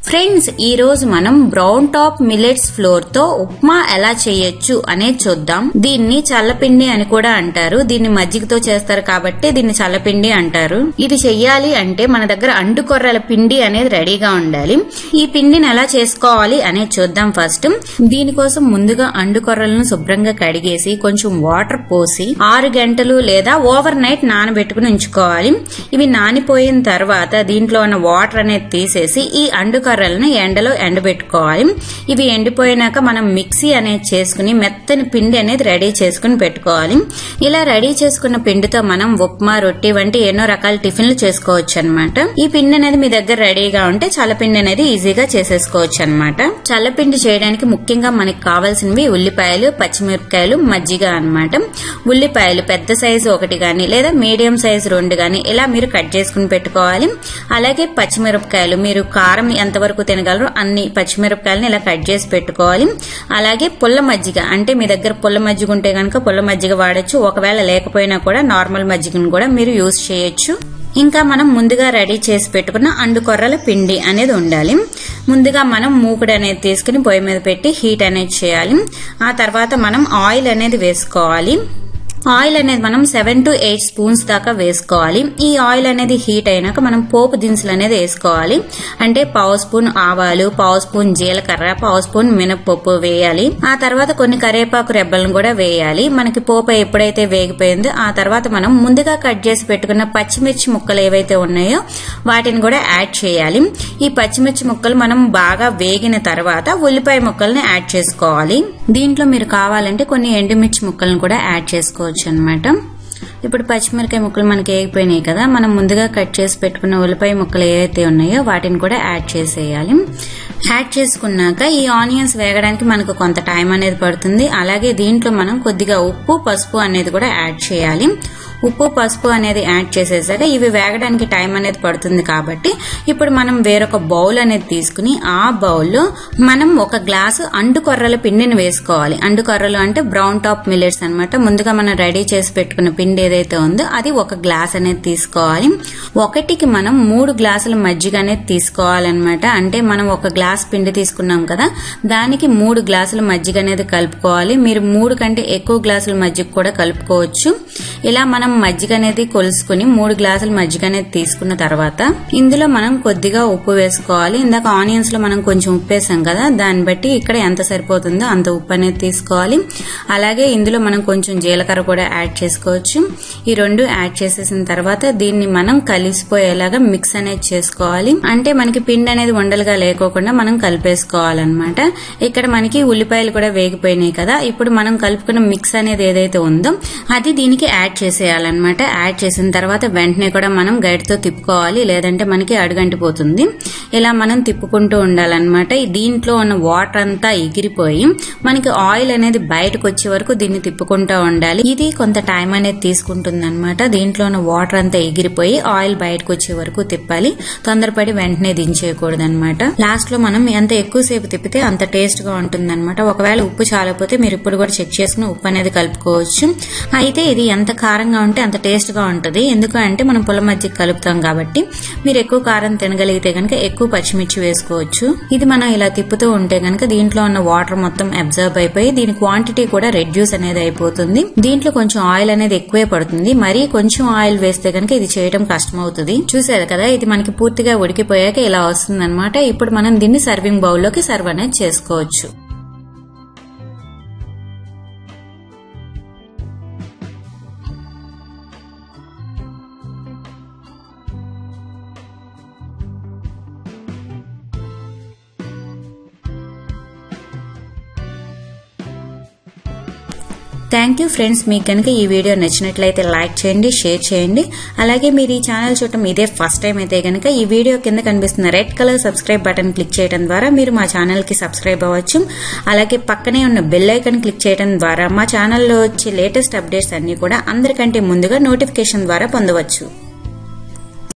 friends ఈ రోజు మనం బ్రౌన్ టాప్ మిల్లెట్స్ ఫ్లోర్ తో ఉప్మా ఎలా చేయొచ్చు అనేది చూద్దాం దీన్ని చల్లపిండి అని కూడా అంటారు దీన్ని మజ్జిగతో చేస్తారు కాబట్టి దీన్ని చల్లపిండి అంటారు ఇది చెయ్యాలి అంటే మన దగ్గర అంటు కొర్రల పిండి అనేది రెడీగా ఉండాలి ఈ పిండిని ఎలా చేసుకోవాలి అనేది చూద్దాం ఫస్ట్ దీనికోసం ముందుగా అండు కొర్రలను శుభ్రంగా కడిగేసి కొంచెం వాటర్ పోసి ఆరు గంటలు లేదా ఓవర్ నైట్ నానబెట్టుకుని ఉంచుకోవాలి ఇవి నానిపోయిన తర్వాత దీంట్లో ఉన్న వాటర్ అనేది తీసేసి ఈ అండు కర్రలను ఎండలో ఎండబెట్టుకోవాలి ఇవి ఎండిపోయినాక మనం మిక్సీ అనేది చేసుకుని మెత్తని పిండి అనేది రెడీ చేసుకుని పెట్టుకోవాలి ఇలా రెడీ చేసుకున్న పిండితో మనం ఉప్మా రొట్టి వంటి ఎన్నో రకాల టిఫిన్లు చేసుకోవచ్చు అనమాట ఈ పిండి అనేది మీ దగ్గర రెడీగా ఉంటే చల్లపిండి అనేది ఈజీగా చేసేసుకోవచ్చు అనమాట చల్లపిండి చేయడానికి ముఖ్యంగా మనకి కావాల్సినవి ఉల్లిపాయలు పచ్చిమిరపకాయలు మజ్జిగ అన్నమాట ఉల్లిపాయలు పెద్ద సైజు ఒకటి గాని లేదా మీడియం సైజు రెండు గాని ఇలా మీరు కట్ చేసుకుని పెట్టుకోవాలి అలాగే పచ్చిమిరపకాయలు మీరు కారం ఎంతవరకు తినగలరో అన్ని పచ్చిమిరపకాయలను ఇలా కట్ చేసి పెట్టుకోవాలి అలాగే పుల్ల మజ్జిగ అంటే మీ దగ్గర పుల్ల మజ్జిగ ఉంటే కనుక పుల్ల మజ్జిగ వాడచ్చు ఒకవేళ లేకపోయినా కూడా నార్మల్ మజ్జిగను కూడా మీరు యూజ్ చేయొచ్చు ఇంకా మనం ముందుగా రెడీ చేసి పెట్టుకున్న అండు కొర్రల పిండి అనేది ఉండాలి ముందుగా మనం మూకుడు అనేది తీసుకుని పొయ్యి మీద పెట్టి హీట్ అనేది చేయాలి ఆ తర్వాత మనం ఆయిల్ అనేది వేసుకోవాలి ఆయిల్ అనేది మనం సెవెన్ టు ఎయిట్ స్పూన్స్ దాకా వేసుకోవాలి ఈ ఆయిల్ అనేది హీట్ అయినాక మనం పోపు దినుసులు అనేది వేసుకోవాలి అంటే పావు స్పూన్ ఆవాలు పావు స్పూన్ జీలకర్ర పావు స్పూన్ మినపప్పు వేయాలి ఆ తర్వాత కొన్ని కరేపాకు రెబ్బలను కూడా వేయాలి మనకి పోపు ఎప్పుడైతే వేగిపోయిందో ఆ తర్వాత మనం ముందుగా కట్ చేసి పెట్టుకున్న పచ్చిమిర్చి ముక్కలు ఏవైతే ఉన్నాయో వాటిని కూడా యాడ్ చేయాలి ఈ పచ్చిమిర్చి ముక్కలు మనం బాగా వేగిన తర్వాత ఉల్లిపాయ ముక్కల్ని యాడ్ చేసుకోవాలి దీంట్లో మీరు కావాలంటే కొన్ని ఎండుమిర్చి ముక్కలను కూడా యాడ్ చేసుకోవచ్చు అనమాట ఇప్పుడు పచ్చిమిరకాయ ముక్కలు మనకి వేగిపోయినాయి కదా మనం ముందుగా కట్ చేసి పెట్టుకున్న ఉల్లిపాయ ముక్కలు ఏవైతే ఉన్నాయో వాటిని కూడా యాడ్ చేసేయాలి యాడ్ చేసుకున్నాక ఈ ఆనియన్స్ వేగడానికి మనకు కొంత టైం అనేది పడుతుంది అలాగే దీంట్లో మనం కొద్దిగా ఉప్పు పసుపు అనేది కూడా యాడ్ చేయాలి ఉప్పు పసుపు అనేది యాడ్ చేసేసాక ఇవి వేగడానికి టైం అనేది పడుతుంది కాబట్టి ఇప్పుడు మనం వేరొక బౌల్ అనేది తీసుకుని ఆ బౌల్లో మనం ఒక గ్లాసు అండు కొర్రల పిండిని వేసుకోవాలి అండు కొర్రలు అంటే బ్రౌన్ టాప్ మిల్లెట్స్ అనమాట ముందుగా మనం రెడీ చేసి పెట్టుకున్న పిండి ఏదైతే ఉందో అది ఒక గ్లాస్ అనేది తీసుకోవాలి ఒకటికి మనం మూడు గ్లాసుల మజ్జిగ అనేది తీసుకోవాలన్నమాట అంటే మనం ఒక గ్లాస్ పిండి తీసుకున్నాం కదా దానికి మూడు గ్లాసుల మజ్జిగ అనేది కలుపుకోవాలి మీరు మూడు కంటే ఎక్కువ గ్లాసుల మజ్జిగ కూడా కలుపుకోవచ్చు ఇలా మనం మజ్జిగ అనేది కొలుసుకుని మూడు గ్లాసుల మజ్జిగ అనేది తీసుకున్న తర్వాత ఇందులో మనం కొద్దిగా ఉప్పు వేసుకోవాలి ఇందాక ఆనియన్స్ లో మనం కొంచెం ఉప్పు వేసాం కదా దాన్ని బట్టి ఇక్కడ ఎంత సరిపోతుందో అంత ఉప్పు అనేది తీసుకోవాలి అలాగే ఇందులో మనం కొంచెం జీలకర్ర కూడా యాడ్ చేసుకోవచ్చు ఈ రెండు యాడ్ చేసేసిన తర్వాత దీన్ని మనం కలిసిపోయేలాగా మిక్స్ అనేది చేసుకోవాలి అంటే మనకి పిండి అనేది ఉండలుగా లేకోకుండా మనం కలిపేసుకోవాలన్నమాట ఇక్కడ మనకి ఉల్లిపాయలు కూడా వేగిపోయినాయి కదా ఇప్పుడు మనం కలుపుకున్న మిక్స్ అనేది ఏదైతే ఉందో అది దీనికి యాడ్ చేసేయాలన్నమాట యాడ్ చేసిన తర్వాత వెంటనే కూడా మనం గైడ్తో తిప్పుకోవాలి లేదంటే మనకి అడుగంటిపోతుంది ఇలా మనం తిప్పుకుంటూ ఉండాలన్నమాట దీంట్లో ఉన్న వాటర్ అంతా ఎగిరిపోయి మనకి ఆయిల్ అనేది బయటకు వచ్చే వరకు దీన్ని తిప్పుకుంటూ ఉండాలి ఇది కొంత టైం అనేది తీసుకుంటుంది అనమాట దీంట్లో ఉన్న వాటర్ అంతా ఎగిరిపోయి ఆయిల్ బయటకు వచ్చే వరకు తిప్పాలి తొందరపడి వెంటనే దించేయకూడదు అనమాట లాస్ట్ లో మనం ఎంత ఎక్కువసేపు తిప్పితే అంత టేస్ట్ గా ఉంటుంది అనమాట ఒకవేళ ఉప్పు చాలకపోతే మీరు ఇప్పుడు కూడా చెక్ చేసుకుని ఉప్పు అనేది కలుపుకోవచ్చు అయితే ఇది ఎంత కారంగా ఉంటే అంత టేస్ట్ గా ఉంటుంది ఎందుకంటే మనం పుల్ల మజ్జిగ కలుపుతాం కాబట్టి మీరు ఎక్కువ కారం తినగలిగితే కనుక ఎక్కువ పచ్చిమిర్చి వేసుకోవచ్చు ఇది మనం ఇలా తిప్పుతూ ఉంటే కనుక దీంట్లో ఉన్న వాటర్ మొత్తం అబ్జర్వ్ అయిపోయి దీని క్వాంటిటీ కూడా రెడ్యూస్ అనేది అయిపోతుంది దీంట్లో కొంచెం ఆయిల్ అనేది ఎక్కువే పడుతుంది మరీ కొంచెం ఆయిల్ వేస్తే కనుక ఇది చేయడం కష్టం అవుతుంది చూసారు కదా ఇది మనకి పూర్తిగా ఉడికిపోయాక ఇలా వస్తుంది ఇప్పుడు మనం దీన్ని సర్వింగ్ బౌల్లోకి సర్వ్ అనేది చేసుకోవచ్చు థ్యాంక్ యూ ఫ్రెండ్స్ మీకు కనుక ఈ వీడియో నచ్చినట్లయితే లైక్ చేయండి షేర్ చేయండి అలాగే మీరు ఈ ఛానల్ చూడటం ఇదే ఫస్ట్ టైం అయితే కనుక ఈ వీడియో కింద కనిపిస్తున్న red colour subscribe button click చేయడం ద్వారా మీరు మా ఛానల్ కి సబ్స్క్రైబ్ అవ్వచ్చు అలాగే పక్కనే ఉన్న బెల్ ఐకన్ క్లిక్ చేయడం ద్వారా మా ఛానల్లో వచ్చే లేటెస్ట్ అప్డేట్స్ అన్ని కూడా అందరికంటే ముందుగా నోటిఫికేషన్ ద్వారా పొందవచ్చు